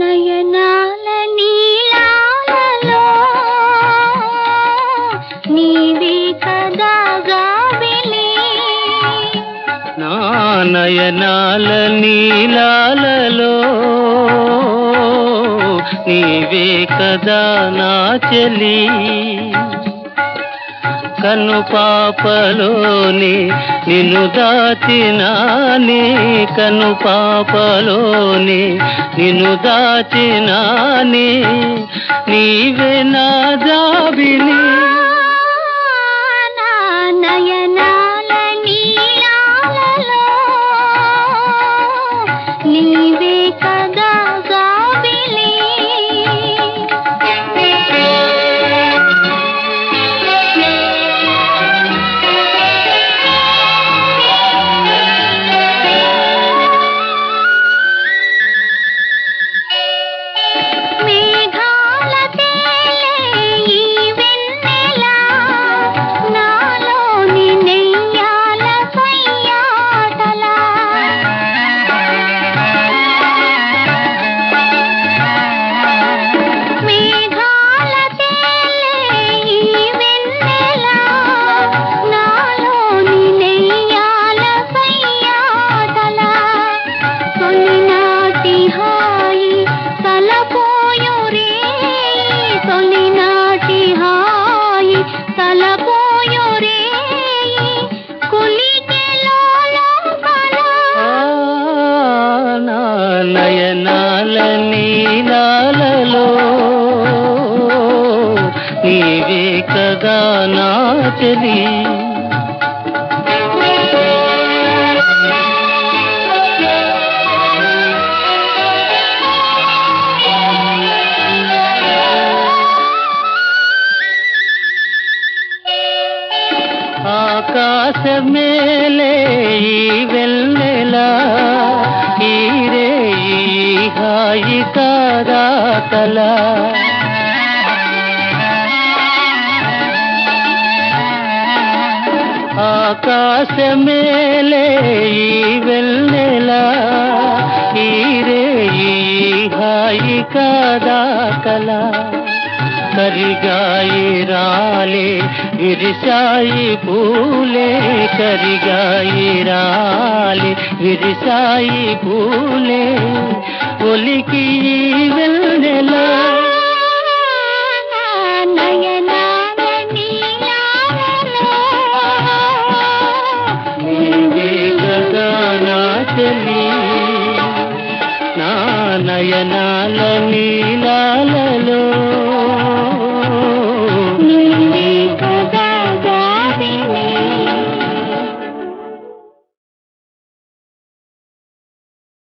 నయనాల నీలాలలో నీవే కదా గాబిలి నా నయనాల నీలాలలో నీవే కదా నా చెలి కను పాపలోని నిన్ను దాచినాని కను పాపలోని నిన్ను దాచినాని నీవే నా జాబిలి నా నయనాల నీలాలలో నీవే కదా గాబిలి మేఘాల తేలే ఈ వెన్నెల నాలోని నెయ్యాల సయ్యాటల మేఘాల తేలే ఈ వెన్నెల నాలోని నెయ్యాల సయ్యాటల తొలినాటి హాయి తలపోయు రే తొలినాటి హాయి తలపోయు రే కులికెలోలో ఆ, నా నయనాల నీలాలలో నీవే కదా నా చెలి ఆకాశమేలే ఈ వెన్నెలా ఈరే ఈ హాయి కారాతల ఆకాశమేలే ఈ వెన్నెలా ఈరే ఈ హాయి కాదాకల కరిగాయి రాలే విరిశాయి పూలే కరిగాయి రాలే విరిశాయి పూలే ఒలికి వెన్నెల నయనాల నీలాలలో నీవే కదా నా చెలి నా నయనాల నీలాలలో